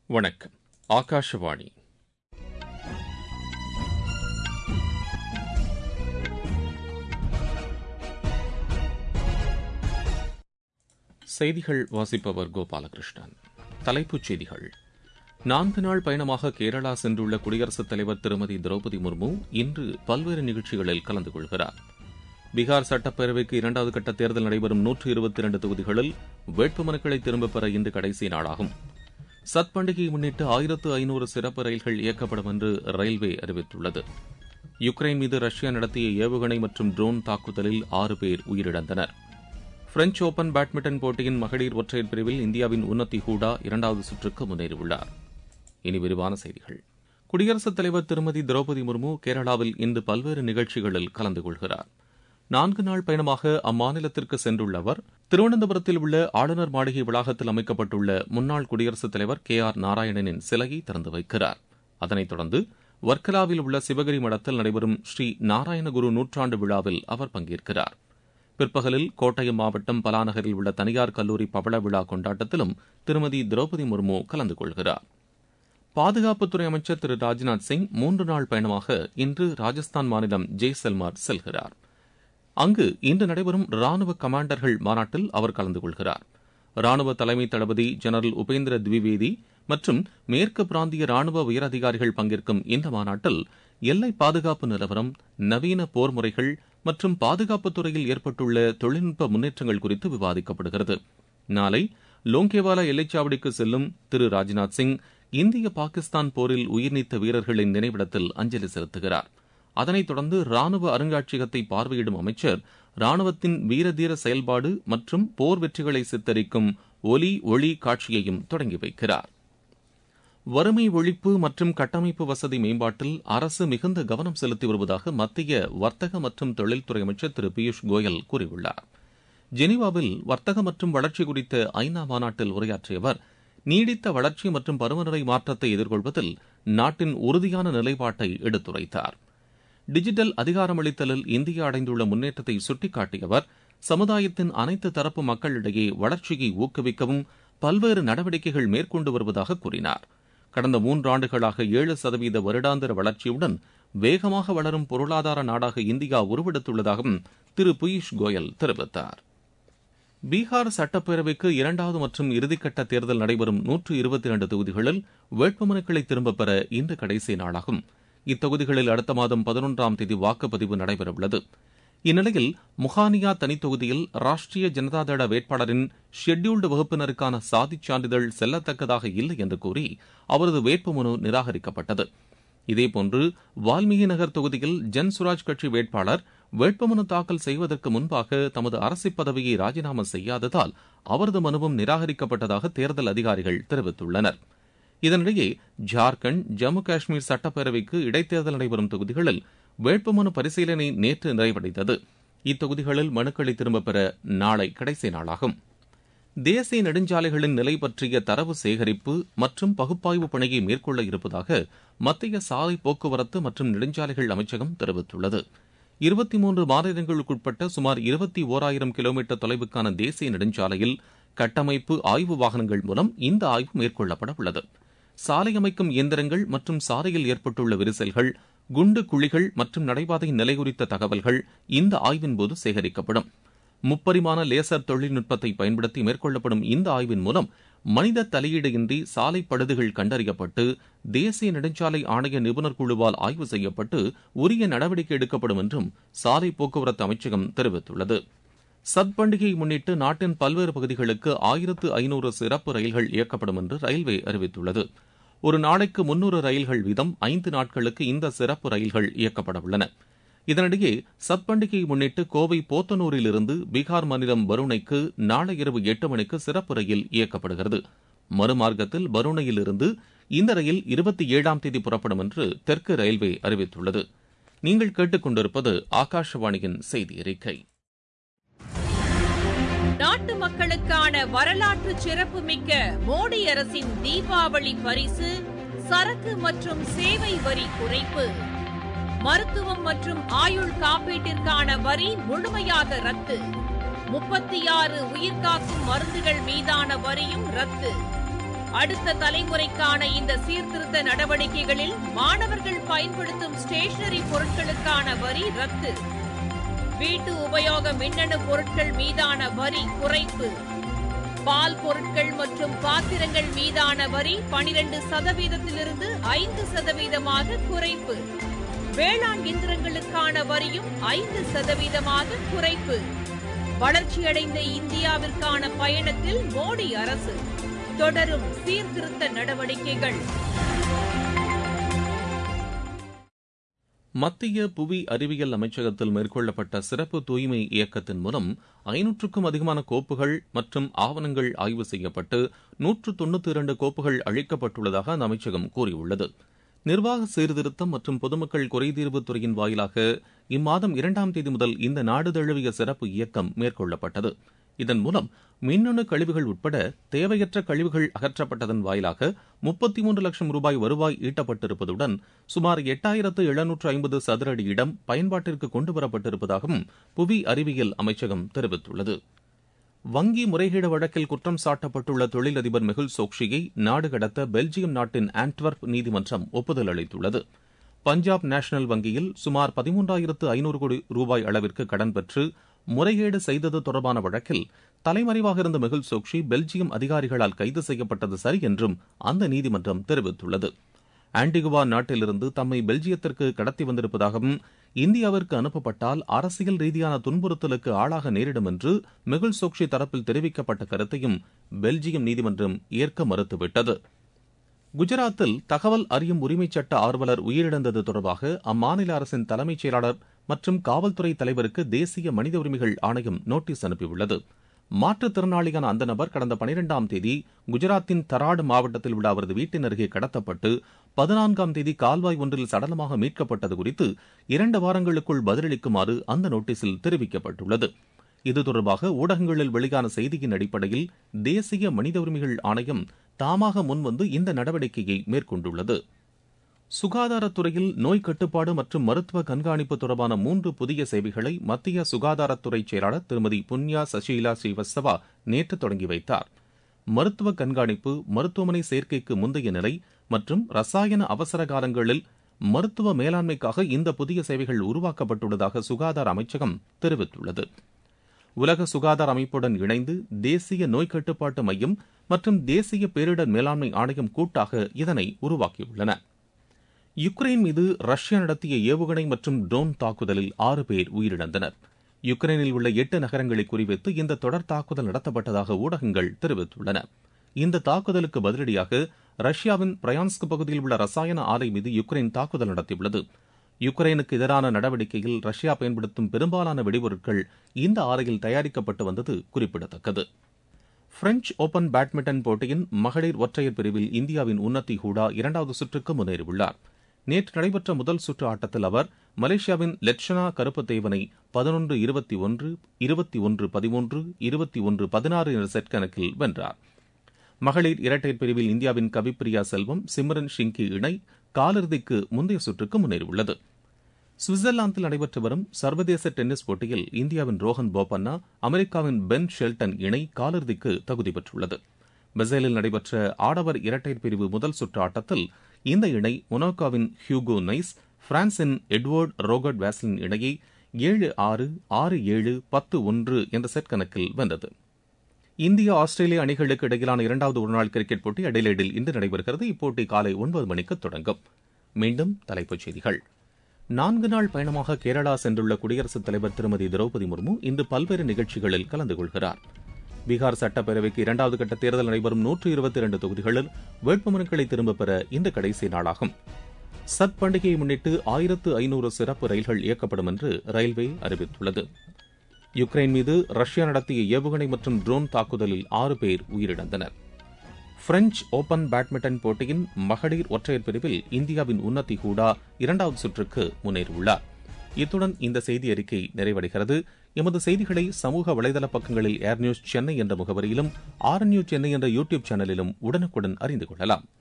வணக்கம் ஆகாஷவாணி செய்திகள் வாசிப்பவர் கோபாலகிருஷ்ணன் தலைப்புச் செய்திகள் நான்கு நாள் பயணமாக கேரளா சென்றுள்ள குடியரசுத் தலைவர் திருமதி திரௌபதி முர்மு இன்று பல்வேறு நிகழ்ச்சிகளில் கலந்து கொள்கிறார் பீகார் சட்டப்பேரவைக்கு இரண்டாவது கட்ட தேர்தல் நடைபெறும் நூற்று இருபத்தி இரண்டு தொகுதிகளில் வேட்புமனுக்களை திரும்பப் பெற இன்று கடைசி நாளாகும் சத் பண்டிகையை முன்னிட்டு ஆயிரத்து ஐநூறு சிறப்பு ரயில்கள் இயக்கப்படும் என்று ரயில்வே அறிவித்துள்ளது யுக்ரைன் மீது ரஷ்யா நடத்திய ஏவுகணை மற்றும் ட்ரோன் தாக்குதலில் ஆறு பேர் உயிரிழந்தனர் பிரெஞ்ச் ஓபன் பேட்மிண்டன் போட்டியின் மகளிர் ஒற்றையர் பிரிவில் இந்தியாவின் உன்னதி ஹூடா இரண்டாவது சுற்றுக்கு முன்னேறியுள்ளார் இனி விரிவான செய்திகள் குடியரசுத் தலைவர் திருமதி திரௌபதி முர்மு கேரளாவில் இன்று பல்வேறு நிகழ்ச்சிகளில் கலந்து கொள்கிறார் நான்கு நாள் பயணமாக அம்மாநிலத்திற்கு சென்றுள்ள அவர் திருவனந்தபுரத்தில் உள்ள ஆளுநர் மாளிகை வளாகத்தில் அமைக்கப்பட்டுள்ள முன்னாள் குடியரசுத் தலைவர் கே ஆர் நாராயணனின் சிலையை திறந்து வைக்கிறார் அதனைத் தொடர்ந்து வர்க்கலாவில் உள்ள சிவகிரி மடத்தில் நடைபெறும் ஸ்ரீ நாராயணகுரு நூற்றாண்டு விழாவில் அவர் பங்கேற்கிறார் பிற்பகலில் கோட்டயம் மாவட்டம் பலாநகரில் உள்ள தனியார் கல்லூரி பவள விழா கொண்டாட்டத்திலும் திருமதி திரௌபதி முர்மு கலந்து கொள்கிறார் பாதுகாப்புத்துறை அமைச்சர் திரு ராஜ்நாத் சிங் மூன்று நாள் பயணமாக இன்று ராஜஸ்தான் மாநிலம் ஜெய்சல்மார் செல்கிறார் அங்கு இன்று நடைபெறும் ராணுவ கமாண்டர்கள் மாநாட்டில் அவர் கலந்து கொள்கிறார் ராணுவ தலைமை தளபதி ஜெனரல் உபேந்திர திவிவேதி மற்றும் மேற்கு பிராந்திய ராணுவ உயரதிகாரிகள் பங்கேற்கும் இந்த மாநாட்டில் எல்லை பாதுகாப்பு நிலவரம் நவீன போர் முறைகள் மற்றும் பாதுகாப்புத் துறையில் ஏற்பட்டுள்ள தொழில்நுட்ப முன்னேற்றங்கள் குறித்து விவாதிக்கப்படுகிறது நாளை லோங்கேவாலா எல்லைச்சாவடிக்கு செல்லும் திரு ராஜ்நாத் சிங் இந்திய பாகிஸ்தான் போரில் உயிர்நீத்த வீரர்களின் நினைவிடத்தில் அஞ்சலி செலுத்துகிறார் அதனைத் தொடர்ந்து ராணுவ அருங்காட்சியகத்தை பார்வையிடும் அமைச்சர் ராணுவத்தின் வீரதீர செயல்பாடு மற்றும் போர் வெற்றிகளை சித்தரிக்கும் ஒலி ஒளி காட்சியையும் தொடங்கி வைக்கிறார் வறுமை ஒழிப்பு மற்றும் கட்டமைப்பு வசதி மேம்பாட்டில் அரசு மிகுந்த கவனம் செலுத்தி வருவதாக மத்திய வர்த்தக மற்றும் தொழில்துறை அமைச்சர் திரு பியூஷ் கோயல் கூறியுள்ளார் ஜெனீவாவில் வர்த்தக மற்றும் வளர்ச்சி குறித்த ஐநா மாநாட்டில் உரையாற்றிய அவர் நீடித்த வளர்ச்சி மற்றும் பருவநிலை மாற்றத்தை எதிர்கொள்வதில் நாட்டின் உறுதியான நிலைப்பாட்டை எடுத்துரைத்தார் டிஜிட்டல் அதிகாரமளித்தலில் இந்தியா அடைந்துள்ள முன்னேற்றத்தை சுட்டிக்காட்டிய அவர் சமுதாயத்தின் அனைத்து தரப்பு மக்களிடையே வளர்ச்சியை ஊக்குவிக்கவும் பல்வேறு நடவடிக்கைகள் மேற்கொண்டு வருவதாக கூறினார் கடந்த மூன்றாண்டுகளாக ஏழு சதவீத வருடாந்திர வளர்ச்சியுடன் வேகமாக வளரும் பொருளாதார நாடாக இந்தியா உருவெடுத்துள்ளதாகவும் திரு பியூஷ் கோயல் தெரிவித்தார் பீகார் சட்டப்பேரவைக்கு இரண்டாவது மற்றும் இறுதிக்கட்ட தேர்தல் நடைபெறும் நூற்று இருபத்தி இரண்டு தொகுதிகளில் வேட்புமனுக்களை திரும்பப் பெற இன்று கடைசி நாளாகும் இத்தொகுதிகளில் அடுத்த மாதம் பதினொன்றாம் தேதி வாக்குப்பதிவு நடைபெறவுள்ளது இந்நிலையில் முகானியா தனித்தொகுதியில் ராஷ்டிரிய ஜனதாதள வேட்பாளரின் ஷெட்யூல்டு வகுப்பினருக்கான சாதிச் சான்றிதழ் செல்லத்தக்கதாக இல்லை என்று கூறி அவரது வேட்புமனு நிராகரிக்கப்பட்டது இதேபோன்று வால்மீகி நகர் தொகுதியில் ஜன்சுராஜ் கட்சி வேட்பாளர் வேட்புமனு தாக்கல் செய்வதற்கு முன்பாக தமது அரசிப் பதவியை ராஜினாமா செய்யாததால் அவரது மனுவும் நிராகரிக்கப்பட்டதாக தேர்தல் அதிகாரிகள் தெரிவித்துள்ளனர் இதனிடையே ஜார்க்கண்ட் ஜம்மு காஷ்மீர் சட்டப்பேரவைக்கு இடைத்தேர்தல் நடைபெறும் தொகுதிகளில் வேட்புமனு பரிசீலனை நேற்று நிறைவடைந்தது இத்தொகுதிகளில் மனுக்களை திரும்பப் பெற நாளை கடைசி நாளாகும் தேசிய நெடுஞ்சாலைகளின் நிலை பற்றிய தரவு சேகரிப்பு மற்றும் பகுப்பாய்வு பணியை மேற்கொள்ள இருப்பதாக மத்திய சாலை போக்குவரத்து மற்றும் நெடுஞ்சாலைகள் அமைச்சகம் தெரிவித்துள்ளது இருபத்தி மூன்று மாநிலங்களுக்குட்பட்ட சுமார் இருபத்தி ஓராயிரம் கிலோமீட்டர் தொலைவுக்கான தேசிய நெடுஞ்சாலையில் கட்டமைப்பு ஆய்வு வாகனங்கள் மூலம் இந்த ஆய்வு மேற்கொள்ளப்பட உள்ளது சாலை அமைக்கும் இயந்திரங்கள் மற்றும் சாலையில் ஏற்பட்டுள்ள விரிசல்கள் குண்டு குழிகள் மற்றும் நடைபாதை நிலை குறித்த தகவல்கள் இந்த ஆய்வின் போது சேகரிக்கப்படும் முப்பரிமாண லேசர் தொழில்நுட்பத்தை பயன்படுத்தி மேற்கொள்ளப்படும் இந்த ஆய்வின் மூலம் மனித தலையீடு இன்றி சாலை பழுதுகள் கண்டறியப்பட்டு தேசிய நெடுஞ்சாலை ஆணைய நிபுணர் குழுவால் ஆய்வு செய்யப்பட்டு உரிய நடவடிக்கை எடுக்கப்படும் என்றும் சாலை போக்குவரத்து அமைச்சகம் தெரிவித்துள்ளது சத் பண்டிகையை முன்னிட்டு நாட்டின் பல்வேறு பகுதிகளுக்கு ஆயிரத்து ஐநூறு சிறப்பு ரயில்கள் இயக்கப்படும் என்று ரயில்வே அறிவித்துள்ளது ஒரு நாளைக்கு முன்னூறு ரயில்கள் வீதம் ஐந்து நாட்களுக்கு இந்த சிறப்பு ரயில்கள் இயக்கப்பட உள்ளன இதனிடையே சத் பண்டிகையை முன்னிட்டு கோவை போத்தனூரிலிருந்து பீகார் மாநிலம் வருணைக்கு நாளை இரவு எட்டு மணிக்கு சிறப்பு ரயில் இயக்கப்படுகிறது மறுமார்க்கத்தில் வருணையிலிருந்து இந்த ரயில் இருபத்தி ஏழாம் தேதி புறப்படும் என்று தெற்கு ரயில்வே அறிவித்துள்ளது நீங்கள் கேட்டுக்கொண்டிருப்பது ஆகாஷவாணியின் செய்தி அறிக்கை நாட்டு மக்களுக்கான வரலாற்று சிறப்புமிக்க மோடி அரசின் தீபாவளி பரிசு சரக்கு மற்றும் சேவை வரி குறைப்பு மருத்துவம் மற்றும் ஆயுள் காப்பீட்டிற்கான வரி முழுமையாக ரத்து முப்பத்தி ஆறு உயிர்காக்கும் மருந்துகள் மீதான வரியும் ரத்து அடுத்த தலைமுறைக்கான இந்த சீர்திருத்த நடவடிக்கைகளில் மாணவர்கள் பயன்படுத்தும் ஸ்டேஷனரி பொருட்களுக்கான வரி ரத்து வீட்டு உபயோக மின்னணு பொருட்கள் மீதான வரி குறைப்பு பால் பொருட்கள் மற்றும் பாத்திரங்கள் மீதான வரி பனிரெண்டு சதவீதத்திலிருந்து ஐந்து சதவீதமாக குறைப்பு வேளாண் இயந்திரங்களுக்கான வரியும் ஐந்து சதவீதமாக குறைப்பு வளர்ச்சியடைந்த இந்தியாவிற்கான பயணத்தில் மோடி அரசு தொடரும் சீர்திருத்த நடவடிக்கைகள் மத்திய புவி அறிவியல் அமைச்சகத்தில் மேற்கொள்ளப்பட்ட சிறப்பு தூய்மை இயக்கத்தின் மூலம் ஐநூற்றுக்கும் அதிகமான கோப்புகள் மற்றும் ஆவணங்கள் ஆய்வு செய்யப்பட்டு நூற்று தொண்ணூத்தி இரண்டு கோப்புகள் அளிக்கப்பட்டுள்ளதாக அந்த அமைச்சகம் கூறியுள்ளது நிர்வாக சீர்திருத்தம் மற்றும் பொதுமக்கள் குறைதீர்வுத் துறையின் வாயிலாக இம்மாதம் இரண்டாம் தேதி முதல் இந்த நாடு தழுவிய சிறப்பு இயக்கம் மேற்கொள்ளப்பட்டது இதன் மூலம் மின்னணு கழிவுகள் உட்பட தேவையற்ற கழிவுகள் அகற்றப்பட்டதன் வாயிலாக முப்பத்தி மூன்று லட்சம் ரூபாய் வருவாய் ஈட்டப்பட்டிருப்பதுடன் சுமார் எட்டாயிரத்து எழுநூற்று ஐம்பது சதுர அடி இடம் பயன்பாட்டிற்கு கொண்டுவரப்பட்டிருப்பதாகவும் புவி அறிவியல் அமைச்சகம் தெரிவித்துள்ளது வங்கி முறைகேடு வழக்கில் குற்றம் சாட்டப்பட்டுள்ள தொழிலதிபர் மெகுல் சோக்ஷியை நாடு கடத்த பெல்ஜியம் நாட்டின் ஆன்ட்வர்ப் நீதிமன்றம் ஒப்புதல் அளித்துள்ளது பஞ்சாப் நேஷனல் வங்கியில் சுமார் பதிமூன்றாயிரத்து ஐநூறு கோடி ரூபாய் அளவிற்கு கடன் பெற்று முறைகேடு செய்தது தொடர்பான வழக்கில் தலைமறைவாக இருந்த மெகுல் சோக்ஷி பெல்ஜியம் அதிகாரிகளால் கைது செய்யப்பட்டது சரி என்றும் அந்த நீதிமன்றம் தெரிவித்துள்ளது ஆன்டிகுவா நாட்டிலிருந்து தம்மை பெல்ஜியத்திற்கு கடத்தி வந்திருப்பதாகவும் இந்தியாவிற்கு அனுப்பப்பட்டால் அரசியல் ரீதியான துன்புறுத்தலுக்கு ஆளாக நேரிடும் என்று மெகுல் சோக்ஷி தரப்பில் தெரிவிக்கப்பட்ட கருத்தையும் பெல்ஜியம் நீதிமன்றம் ஏற்க மறுத்துவிட்டது குஜராத்தில் தகவல் அறியும் உரிமைச் சட்ட ஆர்வலர் உயிரிழந்தது தொடர்பாக அம்மாநில அரசின் தலைமைச் செயலாளர் மற்றும் காவல்துறை தலைவருக்கு தேசிய மனித உரிமைகள் ஆணையம் நோட்டீஸ் அனுப்பியுள்ளது மாற்றுத்திறனாளியான அந்த நபர் கடந்த பனிரெண்டாம் தேதி குஜராத்தின் தராடு மாவட்டத்தில் உள்ள அவரது வீட்டின் அருகே கடத்தப்பட்டு பதினான்காம் தேதி கால்வாய் ஒன்றில் சடலமாக மீட்கப்பட்டது குறித்து இரண்டு வாரங்களுக்குள் பதிலளிக்குமாறு அந்த நோட்டீஸில் தெரிவிக்கப்பட்டுள்ளது இது தொடர்பாக ஊடகங்களில் வெளியான செய்தியின் அடிப்படையில் தேசிய மனித உரிமைகள் ஆணையம் தாமாக முன்வந்து இந்த நடவடிக்கையை மேற்கொண்டுள்ளது சுகாதாரத்துறையில் நோய் கட்டுப்பாடு மற்றும் மருத்துவ கண்காணிப்பு தொடர்பான மூன்று புதிய சேவைகளை மத்திய சுகாதாரத்துறை செயலாளர் திருமதி புன்யா சசிலா ஸ்ரீவத்சவா நேற்று தொடங்கி வைத்தார் மருத்துவ கண்காணிப்பு மருத்துவமனை சேர்க்கைக்கு முந்தைய நிலை மற்றும் ரசாயன அவசர காலங்களில் மருத்துவ மேலாண்மைக்காக இந்த புதிய சேவைகள் உருவாக்கப்பட்டுள்ளதாக சுகாதார அமைச்சகம் தெரிவித்துள்ளது உலக சுகாதார அமைப்புடன் இணைந்து தேசிய நோய் கட்டுப்பாட்டு மையம் மற்றும் தேசிய பேரிடர் மேலாண்மை ஆணையம் கூட்டாக இதனை உருவாக்கியுள்ளன யுக்ரைன் மீது ரஷ்யா நடத்திய ஏவுகணை மற்றும் ட்ரோன் தாக்குதலில் ஆறு பேர் உயிரிழந்தனர் யுக்ரைனில் உள்ள எட்டு நகரங்களை குறிவைத்து இந்த தொடர் தாக்குதல் நடத்தப்பட்டதாக ஊடகங்கள் தெரிவித்துள்ளன இந்த தாக்குதலுக்கு பதிலடியாக ரஷ்யாவின் பிரயான்ஸ்க் பகுதியில் உள்ள ரசாயன ஆலை மீது யுக்ரைன் தாக்குதல் நடத்தியுள்ளது யுக்ரைனுக்கு எதிரான நடவடிக்கையில் ரஷ்யா பயன்படுத்தும் பெரும்பாலான வெடிபொருட்கள் இந்த ஆலையில் தயாரிக்கப்பட்டு வந்தது குறிப்பிடத்தக்கது பிரெஞ்ச் ஓபன் பேட்மிண்டன் போட்டியின் மகளிர் ஒற்றையர் பிரிவில் இந்தியாவின் உன்னதி ஹூடா இரண்டாவது சுற்றுக்கு முன்னேறியுள்ளார் நேற்று நடைபெற்ற முதல் சுற்று ஆட்டத்தில் அவர் மலேசியாவின் லெட்சனா கருப்பத்தேவனை பதினொன்று இருபத்தி ஒன்று இருபத்தி ஒன்று பதிமூன்று இருபத்தி ஒன்று பதினாறு என்ற செட் கணக்கில் வென்றார் மகளிர் இரட்டையர் பிரிவில் இந்தியாவின் கவிப்பிரியா செல்வம் சிம்ரன் ஷிங்கி இணை காலிறுதிக்கு முந்தைய சுற்றுக்கு முன்னேறியுள்ளது சுவிட்சர்லாந்தில் நடைபெற்று வரும் சர்வதேச டென்னிஸ் போட்டியில் இந்தியாவின் ரோஹன் போபண்ணா அமெரிக்காவின் பென் ஷெல்டன் இணை காலிறுதிக்கு தகுதி பெற்றுள்ளது பெசேலில் நடைபெற்ற ஆடவர் இரட்டையர் பிரிவு முதல் சுற்று ஆட்டத்தில் இந்த இணை மொனாக்கோவின் ஹியூகோ நைஸ் பிரான்சின் எட்வர்ட் ரோகர்ட் வேஸ்லின் இணையை ஏழு ஆறு ஆறு ஏழு பத்து ஒன்று என்ற செட் கணக்கில் வென்றது இந்தியா ஆஸ்திரேலிய அணிகளுக்கு இடையிலான இரண்டாவது ஒருநாள் கிரிக்கெட் போட்டி அடிலைடில் இன்று நடைபெறுகிறது இப்போட்டி காலை ஒன்பது மணிக்கு தொடங்கும் மீண்டும் தலைப்புச் செய்திகள் நான்கு நாள் பயணமாக கேரளா சென்றுள்ள குடியரசுத் தலைவர் திருமதி திரௌபதி முர்மு இன்று பல்வேறு நிகழ்ச்சிகளில் கலந்து கொள்கிறார் பீகார் சட்டப்பேரவைக்கு இரண்டாவது கட்ட தேர்தல் நடைபெறும் நூற்று இருபத்தி இரண்டு தொகுதிகளில் வேட்புமனுக்களை திரும்பப் பெற இந்த கடைசி நாளாகும் சத் பண்டிகையை முன்னிட்டு ஆயிரத்து ஐநூறு சிறப்பு ரயில்கள் இயக்கப்படும் என்று ரயில்வே அறிவித்துள்ளது யுக்ரைன் மீது ரஷ்யா நடத்திய ஏவுகணை மற்றும் ட்ரோன் தாக்குதலில் ஆறு பேர் உயிரிழந்தனர் பிரெஞ்ச் ஓபன் பேட்மிண்டன் போட்டியின் மகளிர் ஒற்றையர் பிரிவில் இந்தியாவின் உன்னதி ஹூடா இரண்டாவது சுற்றுக்கு முன்னேறியுள்ளார் இத்துடன் இந்த செய்தி அறிக்கை நிறைவடைகிறது எமது செய்திகளை சமூக வலைதள பக்கங்களில் ஏர் நியூஸ் சென்னை என்ற முகவரியிலும் ஆர் நியூஸ் சென்னை என்ற யூடியூப் சேனலிலும் உடனுக்குடன் அறிந்து கொள்ளலாம்